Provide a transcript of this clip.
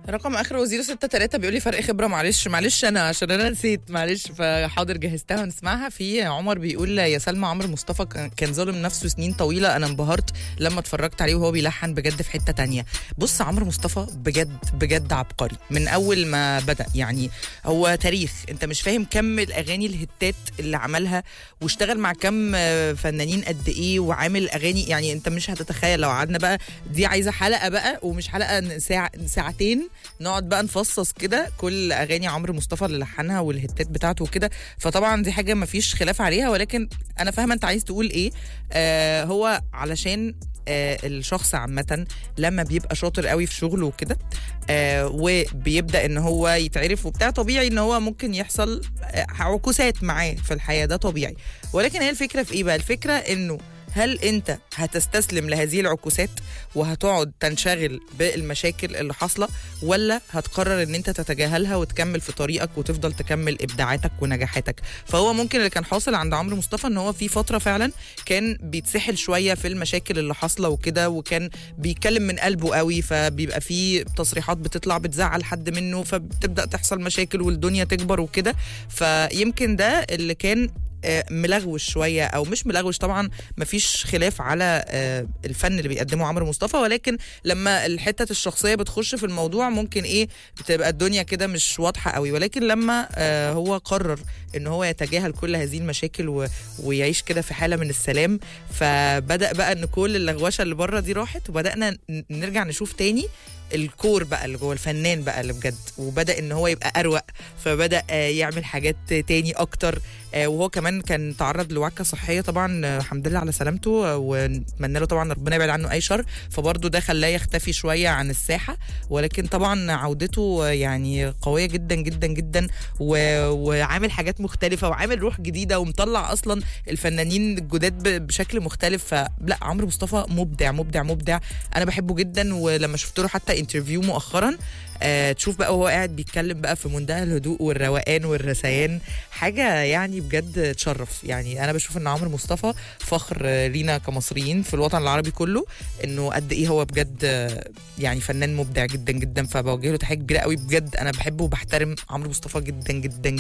رقم اخره 063 بيقول لي فرق خبره معلش معلش انا عشان انا نسيت معلش فحاضر جهزتها ونسمعها في عمر بيقول يا سلمى عمرو مصطفى كان- كان ظالم نفسه سنين طويله انا انبهرت لما اتفرجت عليه وهو بيلحن بجد في حته تانية بص عمرو مصطفى بجد بجد عبقري من اول ما بدا يعني هو تاريخ انت مش فاهم كم الاغاني الهتات اللي عملها واشتغل مع كم آه، فنانين قد ايه وعامل اغاني يعني انت مش هتتخيل لو قعدنا بقى دي عايزه حلقه بقى ومش حلقه ساعه ساعتين نقعد بقى نفصص كده كل اغاني عمرو مصطفى اللي لحنها والهتات بتاعته وكده فطبعا دي حاجه ما فيش خلاف عليها ولكن انا فاهمه انت عايز تقول ايه آه هو علشان آه الشخص عامة لما بيبقى شاطر قوي في شغله وكده آه وبيبدا ان هو يتعرف وبتاع طبيعي ان هو ممكن يحصل آه عكوسات معاه في الحياه ده طبيعي ولكن هي الفكره في ايه بقى الفكره انه هل انت هتستسلم لهذه العكوسات وهتقعد تنشغل بالمشاكل اللي حاصله ولا هتقرر ان انت تتجاهلها وتكمل في طريقك وتفضل تكمل ابداعاتك ونجاحاتك فهو ممكن اللي كان حاصل عند عمرو مصطفى ان هو في فتره فعلا كان بيتسحل شويه في المشاكل اللي حاصله وكده وكان بيتكلم من قلبه قوي فبيبقى في تصريحات بتطلع بتزعل حد منه فبتبدا تحصل مشاكل والدنيا تكبر وكده فيمكن ده اللي كان آه، ملغوش شويه او مش ملغوش طبعا مفيش خلاف على آه، الفن اللي بيقدمه عمرو مصطفى ولكن لما الحته الشخصيه بتخش في الموضوع ممكن ايه بتبقى الدنيا كده مش واضحه قوي ولكن لما آه، هو قرر ان هو يتجاهل كل هذه المشاكل و... ويعيش كده في حاله من السلام فبدا بقى ان كل اللغوشه اللي بره دي راحت وبدانا ن- نرجع نشوف تاني الكور بقى اللي جوه الفنان بقى اللي بجد وبدا ان هو يبقى اروق فبدا آه، يعمل حاجات تاني اكتر آه، وهو كمان كان تعرض لوعكه صحيه طبعا آه، الحمد لله على سلامته آه، ونتمنى له طبعا ربنا يبعد عنه اي شر فبرضه ده خلاه يختفي شويه عن الساحه ولكن طبعا عودته آه، يعني قويه جدا جدا جدا و- وعامل حاجات مختلفه وعامل روح جديده ومطلع اصلا الفنانين الجداد ب- بشكل مختلف فلا عمرو مصطفى مبدع مبدع مبدع انا بحبه جدا ولما شفت له حتى انترفيو مؤخرا آه تشوف بقى وهو قاعد بيتكلم بقى في منتهى الهدوء والروقان والرثيان حاجه يعني بجد تشرف يعني انا بشوف ان عمرو مصطفى فخر آه، لينا كمصريين في الوطن العربي كله انه قد ايه هو بجد آه، يعني فنان مبدع جدا جدا فبوجه له تحيه كبيره قوي بجد انا بحبه وبحترم عمرو مصطفى جدا جدا